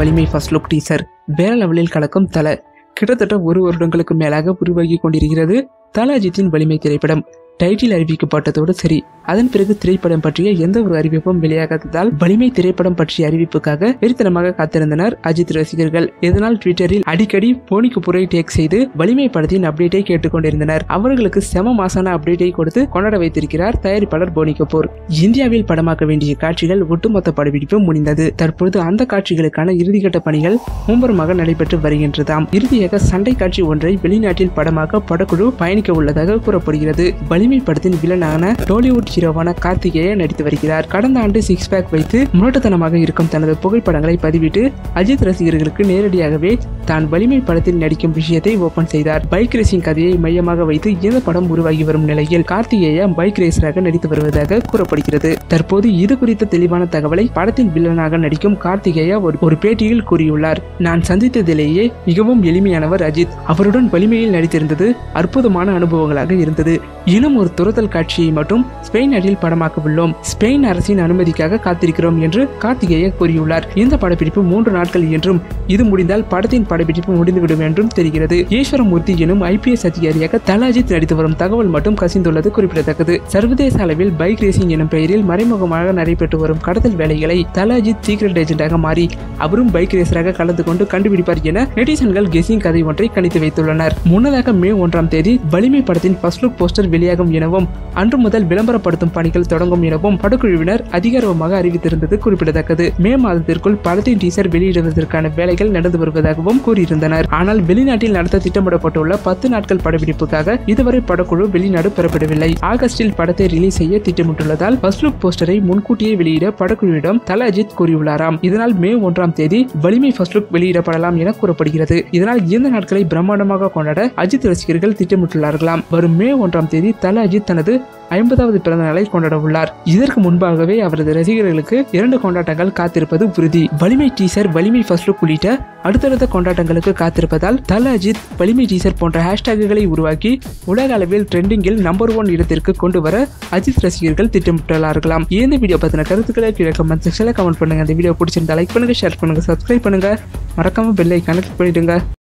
வலிமை first look teaser வேற லெவலில் கலக்கும் தல கிட்டத்தட்ட ஒரு வருடங்களுக்கு மேலாக உருவாகி கொண்டிருக்கிறது தல அஜித்தின் வலிமை திரைப்படம் டைட்டில் அறிவிக்கப்பட்டதோடு சரி அதன் பிறகு திரைப்படம் பற்றிய எந்த ஒரு அறிவிப்பும் வெளியாகாததால் வலிமை திரைப்படம் பற்றிய அறிவிப்புக்காக வெறித்தனமாக காத்திருந்தனர் அஜித் ரசிகர்கள் இதனால் ட்விட்டரில் அடிக்கடி போனி கபூரை டேக் செய்து வலிமை படத்தின் அப்டேட்டை கேட்டுக்கொண்டிருந்தனர் அவர்களுக்கு செம மாசான அப்டேட்டை கொடுத்து கொண்டாட வைத்திருக்கிறார் தயாரிப்பாளர் போனி கபூர் இந்தியாவில் படமாக்க வேண்டிய காட்சிகள் ஒட்டுமொத்த படப்பிடிப்பு முடிந்தது தற்பொழுது அந்த காட்சிகளுக்கான இறுதிக்கட்ட பணிகள் மும்பரமாக நடைபெற்று வருகின்றதாம் இறுதியாக சண்டை காட்சி ஒன்றை வெளிநாட்டில் படமாக்க படக்குழு பயணிக்க உள்ளதாக கூறப்படுகிறது வலிமை படத்தின் வில்லனான டோலிவுட் ஹீரோவான கார்த்திகேய நடித்து வருகிறார் கடந்த ஆண்டு சிக்ஸ் பேக் வைத்து முரட்டுத்தனமாக இருக்கும் தனது புகைப்படங்களை பதிவிட்டு அஜித் ரசிகர்களுக்கு நேரடியாகவே தான் வலிமை படத்தில் நடிக்கும் விஷயத்தை ஓபன் செய்தார் பைக் ரேசிங் கதையை மையமாக வைத்து இந்த படம் உருவாகி வரும் நிலையில் கார்த்திகேயா பைக் ரேசராக நடித்து வருவதாக கூறப்படுகிறது தற்போது இது குறித்த தெளிவான தகவலை படத்தின் வில்லனாக நடிக்கும் கார்த்திகேயா ஒரு ஒரு பேட்டியில் கூறியுள்ளார் நான் சந்தித்ததிலேயே மிகவும் எளிமையானவர் அஜித் அவருடன் வலிமையில் நடித்திருந்தது அற்புதமான அனுபவங்களாக இருந்தது இன்னும் ஒரு துரத்தல் காட்சியை மட்டும் ஸ்பெயின் நாட்டில் படமாக்க உள்ளோம் ஸ்பெயின் அரசின் அனுமதிக்காக காத்திருக்கிறோம் என்று கார்த்திகேய கூறியுள்ளார் இந்த படப்பிடிப்பு மூன்று நாட்கள் என்றும் இது முடிந்தால் படத்தின் படப்பிடிப்பு முடிந்துவிடும் என்றும் தெரிகிறது ஈஸ்வரமூர்த்தி எனும் ஐபிஎஸ் அதிகாரியாக தல அஜித் நடித்து வரும் தகவல் மட்டும் கசிந்துள்ளது குறிப்பிடத்தக்கது சர்வதேச அளவில் பைக் ரேசிங் எனும் பெயரில் மறைமுகமாக நடைபெற்று வரும் கடத்தல் வேலைகளை தல அஜித் சீக்ரெட் ஏஜென்டாக மாறி அவரும் பைக் ரேசராக கலந்து கொண்டு கண்டுபிடிப்பார் என நெட்டிசன்கள் கெஸிங் கதை ஒன்றை கணித்து வைத்துள்ளனர் முன்னதாக மே ஒன்றாம் தேதி வலிமை படத்தின் ஃபர்ஸ்ட் லுக் போஸ்டர் வெளியாகும் எனவும் அன்று முதல் விளம்பரப்படுத்தும் பணிகள் தொடங்கும் எனவும் படக்குழுவினர் அதிகாரமாக அறிவித்திருந்தது குறிப்பிடத்தக்கது மே மாதத்திற்குள் படத்தின் டீசர் வெளியிடுவதற்கான வேலைகள் நடந்து வருவதாகவும் கூறியிருந்தனர் ஆனால் வெளிநாட்டில் நடத்த திட்டமிடப்பட்டுள்ள பத்து நாட்கள் படப்பிடிப்புக்காக இதுவரை படக்குழு வெளிநாடு பெறப்படவில்லை ஆகஸ்டில் படத்தை ரிலீஸ் செய்ய திட்டமிட்டுள்ளதால் ஃபர்ஸ்ட் லுக் போஸ்டரை முன்கூட்டியே வெளியிட படக்குழுவிடம் தல அஜித் கூறியுள்ளாராம் இதனால் மே ஒன்றாம் தேதி வலிமை ஃபர்ஸ்ட் லுக் வெளியிடப்படலாம் என கூறப்படுகிறது இதனால் இந்த நாட்களை பிரம்மாண்டமாக கொண்டாட அஜித் ரசிகர்கள் திட்டமிட்டுள்ளார்களாம் வரும் மே ஒன்றாம் தேதி தல அஜித் தனது ஐம்பதாவது பிறந்த நாளை கொண்டாட உள்ளார் இதற்கு முன்பாகவே அவரது ரசிகர்களுக்கு இரண்டு கொண்டாட்டங்கள் காத்திருப்பது உறுதி வலிமை டீசர் வலிமை ஃபர்ஸ்ட் லுக் உள்ளிட்ட அடுத்தடுத்த கொண்டாட்டங்களுக்கு காத்திருப்பதால் தல அஜித் வலிமை டீசர் போன்ற ஹேஷ்டேக்குகளை உருவாக்கி உலக அளவில் ட்ரெண்டிங்கில் நம்பர் ஒன் இடத்திற்கு கொண்டு வர அஜித் ரசிகர்கள் திட்டமிட்டுள்ளார்களாம் இந்த வீடியோ பத்தின கருத்துக்களை கீழே கமெண்ட் செக்ஷனில் கமெண்ட் பண்ணுங்க இந்த வீடியோ பிடிச்சிருந்தா லைக் பண்ணுங்க ஷேர் பண்ணுங்க சப்ஸ்கிரைப் பண்ணுங்க மறக்காம பெல் ஐக்கான கிளிக் பண்ணிடுங்க